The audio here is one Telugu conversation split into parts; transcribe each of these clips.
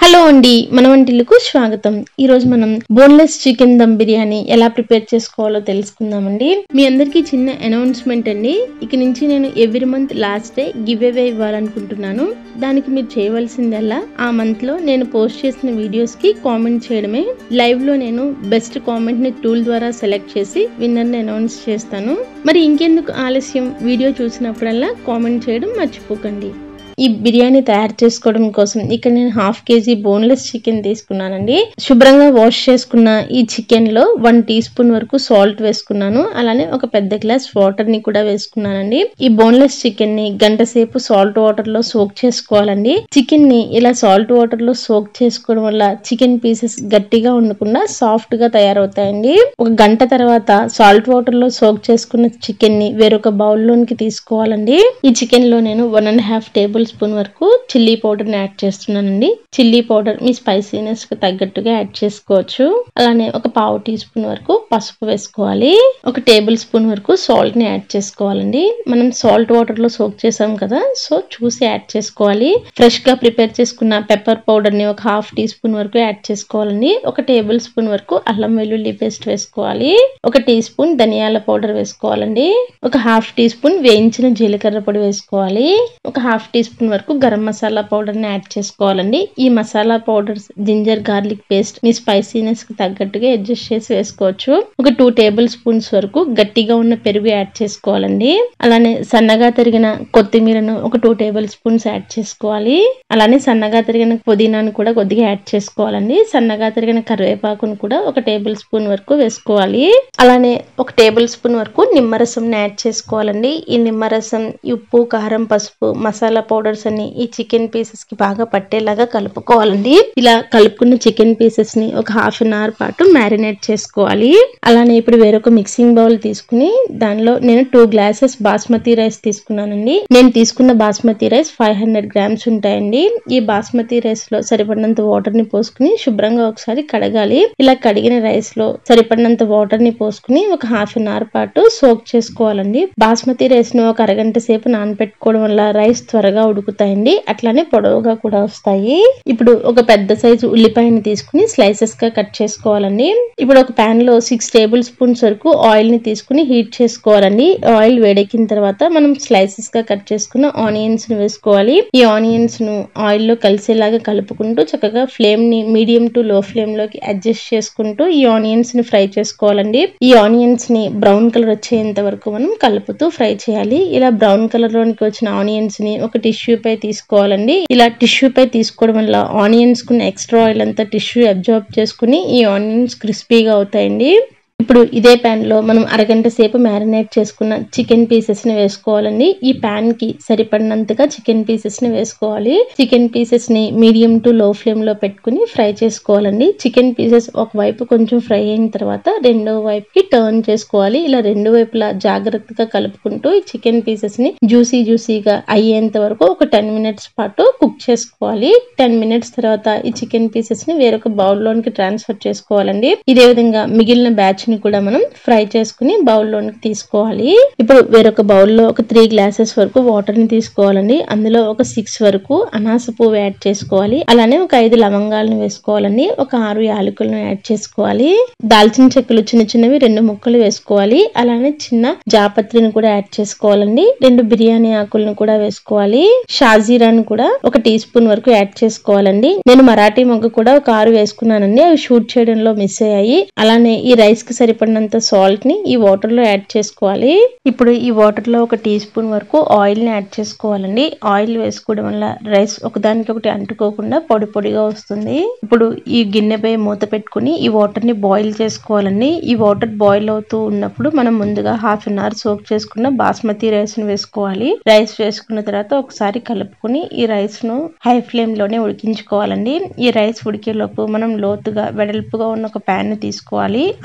హలో అండి మన వంటిల్లుకు స్వాగతం ఈ రోజు మనం బోన్లెస్ చికెన్ దమ్ బిర్యానీ ఎలా ప్రిపేర్ చేసుకోవాలో తెలుసుకుందామండి మీ అందరికీ చిన్న అనౌన్స్మెంట్ అండి ఇక నుంచి నేను every month last day give away ఇవ్వాలనుకుంటున్నాను దానికి మీరు చేయవలసిందల్లా ఆ మంత్ లో నేను పోస్ట్ చేసిన వీడియోస్ కి కామెంట్ చేయడమే లైవ్ లో నేను బెస్ట్ కామెంట్ ని టూల్ ద్వారా సెలెక్ట్ చేసి విన్నర్ ని అనౌన్స్ చేస్తాను మరి ఇంకెందుకు ఆలస్యం వీడియో చూసినప్పుడల్లా కామెంట్ చేయడం మర్చిపోకండి ఈ బిర్యానీ తయారు చేసుకోవడం కోసం ఇక్కడ నేను హాఫ్ కేజీ బోన్లెస్ చికెన్ తీసుకున్నానండి శుభ్రంగా వాష్ చేసుకున్న ఈ చికెన్ లో వన్ టీ స్పూన్ వరకు సాల్ట్ వేసుకున్నాను అలానే ఒక పెద్ద గ్లాస్ వాటర్ ని కూడా వేసుకున్నానండి ఈ బోన్లెస్ చికెన్ ని గంట సేపు సాల్ట్ వాటర్ లో సోక్ చేసుకోవాలండి చికెన్ ని ఇలా సాల్ట్ వాటర్ లో సోక్ చేసుకోవడం వల్ల చికెన్ పీసెస్ గట్టిగా ఉండకుండా సాఫ్ట్ గా తయారవుతాయండి ఒక గంట తర్వాత సాల్ట్ వాటర్ లో సోక్ చేసుకున్న చికెన్ ని వేరొక బౌల్ లోనికి తీసుకోవాలండి ఈ చికెన్ లో నేను one and half tablespoon వరకు చిల్లీ పౌడర్ ని యాడ్ చేస్తున్నానండి చిల్లీ పౌడర్ మీ స్పైసీనెస్ కి తగ్గట్టుగా యాడ్ చేసుకోవచ్చు అలానే ఒక పావు టీ స్పూన్ వరకు పసుపు వేసుకోవాలి ఒక టేబుల్ స్పూన్ వరకు సాల్ట్ ని యాడ్ చేసుకోవాలండి మనం సాల్ట్ వాటర్ లో సోక్ చేసాం కదా సో చూసి యాడ్ చేసుకోవాలి ఫ్రెష్ గా ప్రిపేర్ చేసుకున్న పెప్పర్ పౌడర్ ని ఒక హాఫ్ టీ స్పూన్ వరకు యాడ్ చేసుకోవాలండి ఒక టేబుల్ స్పూన్ వరకు అల్లం వెల్లుల్లి పేస్ట్ వేసుకోవాలి ఒక టీ స్పూన్ ధనియాల పౌడర్ వేసుకోవాలండి ఒక హాఫ్ టీ స్పూన్ వేయించిన జీలకర్ర పొడి వేసుకోవాలి ఒక హాఫ్ టీ స్పూన్ వరకు గరం మసాలా పౌడర్ ని యాడ్ చేసుకోవాలండి ఈ masala powders ginger garlic paste మీ స్పైసీనెస్ కి తగ్గట్టుగా అడ్జస్ట్ చేసి వేసుకోవచ్చు ఒక టూ టేబుల్ స్పూన్స్ వరకు గట్టిగా ఉన్న పెరుగు యాడ్ చేసుకోవాలండి అలానే సన్నగా తరిగిన కొత్తిమీరను ఒక టూ టేబుల్ స్పూన్స్ యాడ్ చేసుకోవాలి అలానే సన్నగా తరిగిన పుదీనాను కూడా కొద్దిగా యాడ్ చేసుకోవాలండి సన్నగా తరిగిన కరివేపాకును కూడా ఒక టేబుల్ స్పూన్ వరకు వేసుకోవాలి అలానే ఒక టేబుల్ స్పూన్ వరకు నిమ్మరసం యాడ్ చేసుకోవాలండి ఈ నిమ్మరసం ఈ ఉప్పు కారం పసుపు మసాలా పౌడర్స్ అన్ని ఈ చికెన్ పీసెస్ కి బాగా పట్టేలాగా కలుపుకోవాలండి ఇలా కలుపుకున్న చికెన్ పీసెస్ ని ఒక హాఫ్ అన్ అవర్ పాటు మ్యారినేట్ చేసుకోవాలి అలానే ఇప్పుడు వేరొక మిక్సింగ్ బౌల్ తీసుకుని దానిలో నేను టూ గ్లాసెస్ బాస్మతి రైస్ తీసుకున్నానండి నేను తీసుకున్న basmati rice five hundred grams ఉంటాయండి ఈ బాస్మతి రైస్ లో సరిపడినంత వాటర్ ని పోసుకుని శుభ్రంగా ఒకసారి కడగాలి ఇలా కడిగిన రైస్ లో సరిపడినంత వాటర్ ని పోసుకుని ఒక హాఫ్ అన్ అవర్ పాటు సోక్ చేసుకోవాలండి బాస్మతి రైస్ ను ఒక అరగంట సేపు నానబెట్టుకోవడం వల్ల రైస్ త్వరగా ఉడుకుతాయండి అట్లానే పొడవుగా కూడా వస్తాయి ఇప్పుడు ఒక పెద్ద సైజు ఉల్లిపాయని తీసుకుని స్లైసెస్ గా కట్ చేసుకోవాలండి ఇప్పుడు ఒక పాన్ లో సిక్స్ టేబుల్ స్పూన్స్ వరకు ఆయిల్ ని తీసుకుని హీట్ చేసుకోవాలండి ఆయిల్ వేడెక్కిన తర్వాత మనం స్లైసెస్ గా కట్ చేసుకున్న ఆనియన్స్ ని వేసుకోవాలి ఈ ఆనియన్స్ ను ఆయిల్ లో కలిసేలాగా కలుపుకుంటూ చక్కగా ఫ్లేమ్ ని మీడియం టు లో ఫ్లేమ్ లోకి అడ్జస్ట్ చేసుకుంటూ ఈ ఆనియన్స్ ని ఫ్రై చేసుకోవాలండి ఈ ఆనియన్స్ ని బ్రౌన్ కలర్ వచ్చేంత వరకు మనం కలుపుతూ ఫ్రై చేయాలి ఇలా బ్రౌన్ కలర్ లోనికి వచ్చిన ఆనియన్స్ ని ఒక టిష్యూ పై తీసుకోవాలండి ఇలా టిష్యూ పై తీసుకోవడం వల్ల ఆనియన్స్ కున్న ఎక్స్ట్రా ఆయిల్ అంతా టిష్యూ అబ్జార్బ్ చేసుకుని ఈ ఆనియన్స్ క్రిస్పీగా అవుతాయండి ఇప్పుడు ఇదే ప్యాన్ లో మనం అరగంట సేపు మ్యారినేట్ చేసుకున్న చికెన్ పీసెస్ ని వేసుకోవాలండి ఈ ప్యాన్ కి సరిపడినంతగా చికెన్ పీసెస్ ని వేసుకోవాలి చికెన్ పీసెస్ ని మీడియం టు లో ఫ్లేమ్ లో పెట్టుకుని ఫ్రై చేసుకోవాలండి చికెన్ పీసెస్ ఒక వైపు కొంచెం ఫ్రై అయిన తర్వాత రెండో వైపుకి టర్న్ చేసుకోవాలి ఇలా రెండు వైపులా జాగ్రత్తగా కలుపుకుంటూ ఈ చికెన్ పీసెస్ ని జ్యూసీ జ్యూసీగా అయ్యేంత వరకు ఒక టెన్ మినిట్స్ పాటు కుక్ చేసుకోవాలి టెన్ మినిట్స్ తర్వాత ఈ చికెన్ పీసెస్ ని వేరొక బౌల్ లోనికి ట్రాన్స్ఫర్ చేసుకోవాలండి ఇదే విధంగా మిగిలిన బ్యాచ్ ని కూడా మనం ఫ్రై చేసుకుని బౌల్ లోనికి తీసుకోవాలి ఇప్పుడు వేరొక బౌల్ లో ఒక త్రీ గ్లాసెస్ వరకు వాటర్ ని తీసుకోవాలండి అందులో ఒక సిక్స్ వరకు అనాస పువ్వు యాడ్ చేసుకోవాలి అలానే ఒక ఐదు లవంగాలను వేసుకోవాలండి ఒక ఆరు యాలకులను యాడ్ చేసుకోవాలి దాల్చిన చెక్కలు చిన్న చిన్నవి రెండు ముక్కలు వేసుకోవాలి అలానే చిన్న జాపత్రిని కూడా యాడ్ చేసుకోవాలండి రెండు బిర్యానీ ఆకులను కూడా వేసుకోవాలి షాజీరాను కూడా ఒక టీ స్పూన్ వరకు యాడ్ చేసుకోవాలండి నేను మరాఠీ మొగ్గ కూడా ఒక ఆరు వేసుకున్నానండి అవి షూట్ చేయడంలో మిస్ అయ్యాయి అలానే ఈ రైస్ కి సరిపడినంత సాల్ట్ ని ఈ వాటర్ లో యాడ్ చేసుకోవాలి ఇప్పుడు ఈ వాటర్ లో ఒక టీ స్పూన్ వరకు ఆయిల్ ని యాడ్ చేసుకోవాలండి ఆయిల్ వేసుకోవడం వల్ల రైస్ ఒకదానికి ఒకటి అంటుకోకుండా పొడి పొడిగా వస్తుంది ఇప్పుడు ఈ గిన్నెపై మూత పెట్టుకుని ఈ వాటర్ ని బాయిల్ చేసుకోవాలండి ఈ వాటర్ బాయిల్ అవుతూ ఉన్నప్పుడు మనం ముందుగా హాఫ్ అన్ అవర్ సోక్ చేసుకున్న బాస్మతి రైస్ ని వేసుకోవాలి రైస్ వేసుకున్న తర్వాత ఒకసారి కలుపుకుని ఈ రైస్ ను హై ఫ్లేమ్ లోనే ఉడికించుకోవాలండి ఈ రైస్ ఉడికేలోపు మనం లోతుగా వెడల్పుగా ఉన్న ఒక ప్యాన్ ని తీసుకోవాలి అందులో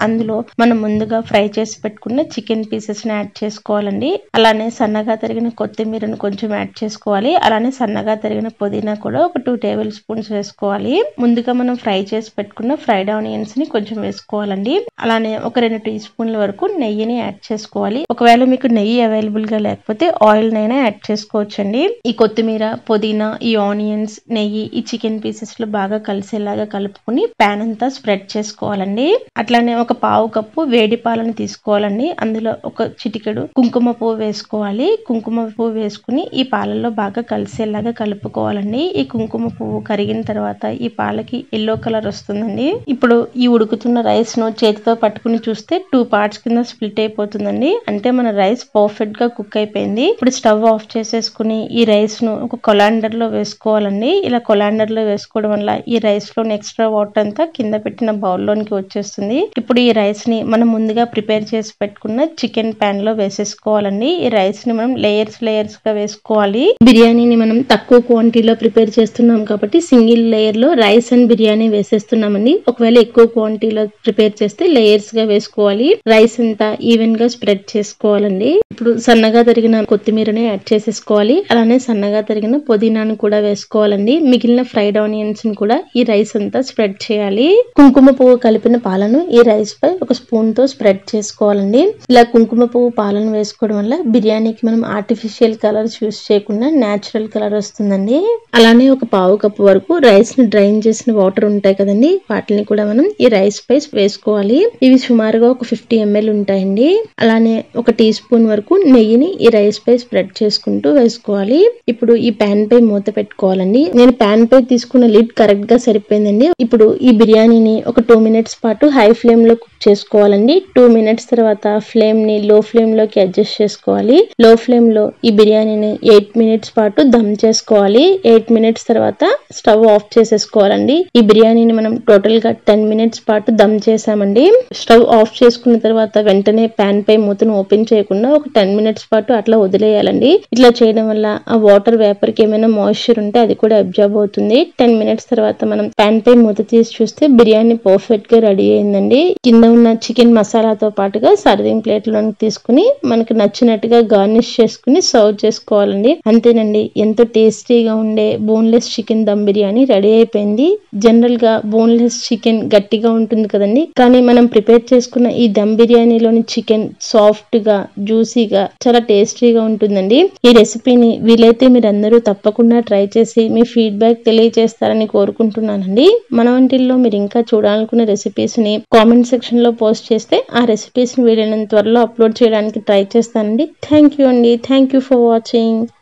మనం ముందుగా ఫ్రై చేసి పెట్టుకున్న చికెన్ పీసెస్ ని యాడ్ చేసుకోవాలండి అలానే సన్నగా తరిగిన కొత్తిమీరను కొంచెం యాడ్ చేసుకోవాలి అలానే సన్నగా తరిగిన పుదీనా కూడా ఒక టూ టేబుల్ స్పూన్స్ వేసుకోవాలి ముందుగా మనం ఫ్రై చేసి పెట్టుకున్న ఫ్రైడ్ ఆనియన్స్ ని కొంచెం వేసుకోవాలండి అలానే ఒక రెండు టీ స్పూన్ల వరకు నెయ్యిని యాడ్ చేసుకోవాలి ఒకవేళ మీకు నెయ్యి అవైలబుల్ గా లేకపోతే ఆయిల్ నైనా యాడ్ చేసుకోవచ్చండి ఈ కొత్తిమీర పుదీనా ఈ ఆనియన్స్ నెయ్యి ఈ చికెన్ పీసెస్ లో బాగా కలిసేలాగా కలుపుకుని ప్యాన్ అంతా స్ప్రెడ్ చేసుకోవాలండి అట్లానే ఒక పావు కప్పు వేడి పాలను తీసుకోవాలండి అందులో ఒక చిటికెడు కుంకుమ పువ్వు వేసుకోవాలి కుంకుమ పువ్వు వేసుకుని ఈ పాలల్లో బాగా కలిసేలాగా కలుపుకోవాలండి ఈ కుంకుమ పువ్వు కరిగిన తర్వాత ఈ పాలకి ఎల్లో కలర్ వస్తుందండి ఇప్పుడు ఈ ఉడుకుతున్న రైస్ ను చేతితో పట్టుకుని చూస్తే టూ పార్ట్స్ కింద స్ప్లిట్ అయిపోతుందండి అంటే మన రైస్ పర్ఫెక్ట్ గా కుక్ అయిపోయింది ఇప్పుడు స్టవ్ ఆఫ్ చేసేసుకుని ఈ రైస్ ను ఒక కొలాండర్ లో వేసుకోవాలండి ఇలా కొలాండర్ లో వేసుకోవడం వల్ల ఈ రైస్ లోని ఎక్స్ట్రా వాటర్ అంతా కింద పెట్టిన బౌల్ లోనికి వచ్చేస్తుంది ఇప్పుడు ఈ రైస్ ని మనం ముందుగా ప్రిపేర్ చేసి పెట్టుకున్న చికెన్ పాన్ లో వేసేసుకోవాలండి ఈ రైస్ ని మనం లేయర్స్ లేయర్స్ గా వేసుకోవాలి బిర్యానీని మనం తక్కువ క్వాంటిటీలో ప్రిపేర్ చేస్తున్నాం కాబట్టి సింగిల్ లేయర్ లో రైస్ అండ్ బిర్యానీ వేసేస్తున్నామండి ఒకవేళ ఎక్కువ క్వాంటిటీలో ప్రిపేర్ చేస్తే లేయర్స్ గా వేసుకోవాలి రైస్ అంతా ఈవెన్ గా స్ప్రెడ్ చేసుకోవాలండి ఇప్పుడు సన్నగా తరిగిన కొత్తిమీరని యాడ్ చేసేసుకోవాలి అలానే సన్నగా తరిగిన పుదీనాను కూడా వేసుకోవాలండి మిగిలిన ఫ్రైడ్ ఆనియన్స్ ని కూడా ఈ రైస్ అంతా స్ప్రెడ్ చేయాలి కుంకుమ పువ్వు కలిపిన పాలను ఈ రైస్ పై ఒక స్పూన్ తో స్ప్రెడ్ చేసుకోవాలండి ఇలా కుంకుమ పువ్వు పాలను వేసుకోవడం వల్ల బిర్యానీకి మనం ఆర్టిఫిషియల్ కలర్స్ యూస్ చేయకుండా నేచురల్ కలర్ వస్తుందండి అలానే ఒక పావు కప్పు వరకు రైస్ ని డ్రైన్ చేసిన వాటర్ ఉంటాయి కదండి వాటిని కూడా మనం ఈ రైస్ పై వేసుకోవాలి ఇవి సుమారుగా ఒక ఫిఫ్టీ ఎంఎల్ ఉంటాయండి అలానే ఒక టీ స్పూన్ వరకు నెయ్యిని ఈ రైస్ పై స్ప్రెడ్ చేసుకుంటూ వేసుకోవాలి ఇప్పుడు ఈ పాన్ పై మూత పెట్టుకోవాలండి నేను పాన్ పై తీసుకున్న లిడ్ కరెక్ట్ గా సరిపోయిందండి ఇప్పుడు ఈ బిర్యానీని ఒక టూ మినిట్స్ పాటు హై ఫ్లేమ్ లో కుక్ చేసుకోవాలండి టూ మినిట్స్ తర్వాత ఫ్లేమ్ ని లో ఫ్లేమ్ లోకి అడ్జస్ట్ చేసుకోవాలి లో ఫ్లేమ్ లో ఈ బిర్యానీని ఎయిట్ మినిట్స్ పాటు దమ్ చేసుకోవాలి ఎయిట్ మినిట్స్ తర్వాత స్టవ్ ఆఫ్ చేసేసుకోవాలండి ఈ బిర్యానీని మనం టోటల్ గా టెన్ మినిట్స్ పాటు దమ్ చేసామండి స్టవ్ ఆఫ్ చేసుకున్న తర్వాత వెంటనే పాన్ పై మూతను ఓపెన్ చేయకుండా ఒక టెన్ మినిట్స్ పాటు అట్లా వదిలేయాలండి ఇట్లా చేయడం వల్ల ఆ వాటర్ వేపర్ కి ఏమైనా మాయిశ్చర్ ఉంటే అది కూడా అబ్జర్వ్ అవుతుంది టెన్ మినిట్స్ తర్వాత మనం పాన్ పై మూత తీసి చూస్తే బిర్యానీ పర్ఫెక్ట్ గా రెడీ అయిందండి కింద ఉన్న చికెన్ మసాలాతో పాటుగా సర్వింగ్ ప్లేట్ లోకి తీసుకుని మనకు నచ్చినట్టుగా గార్నిష్ చేసుకుని సర్వ్ చేసుకోవాలండి అంతేనండి ఎంతో టేస్టీగా ఉండే boneless chicken dum biryani ready అయిపోయింది జనరల్ గా బోన్లెస్ చికెన్ గట్టిగా ఉంటుంది కదండి కానీ మనం ప్రిపేర్ చేసుకున్న ఈ దమ్ బిర్యానీలోని చికెన్ సాఫ్ట్ గా జ్యూసీగా చాలా టేస్టీగా ఉంటుందండి ఈ రెసిపీని వీలైతే మీరందరూ తప్పకుండా ట్రై చేసి మీ ఫీడ్బ్యాక్ తెలియజేస్తారని కోరుకుంటున్నానండి మన వంటిల్లో మీరు ఇంకా చూడాలనుకున్న రెసిపీస్ ని కామెంట్ సెక్షన్ లో పోస్ట్ చేస్తే ఆ రెసిపీస్ ని వీలైనంత త్వరలో అప్లోడ్ చేయడానికి ట్రై చేస్తానండి థ్యాంక్ యూ అండి థ్యాంక్ యూ ఫర్ వాచింగ్